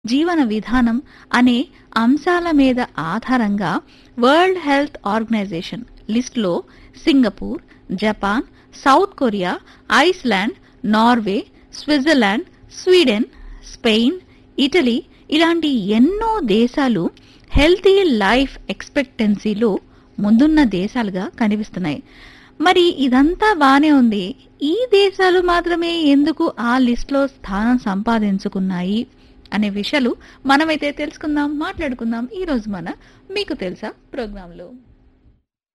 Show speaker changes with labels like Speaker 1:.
Speaker 1: జీవన విధానం అనే అంశాల మీద ఆధారంగా వరల్డ్ హెల్త్ ఆర్గనైజేషన్ లిస్టులో Singapore Japan South Korea Iceland Norway Switzerland Sweden Spain Italy ఇలాంటి ఎన్నో దేశాలు హెల్తీ లైఫ్ ఎక్స్పెక్టెన్సీలో ముందున్న దేశాలుగా కనిపిస్తున్నాయి మరి ఇదంతా బానే ఉంది ఈ దేశాలు మాత్రమే ఎందుకు ఆ లిస్ట్లో స్థానం సంపాదించుకున్నాయి అనే విషయాలు మనమైతే తెలుసుకుందాం మాట్లాడుకుందాం ఈ రోజు మన మీకు తెలుసా ప్రోగ్రాంలో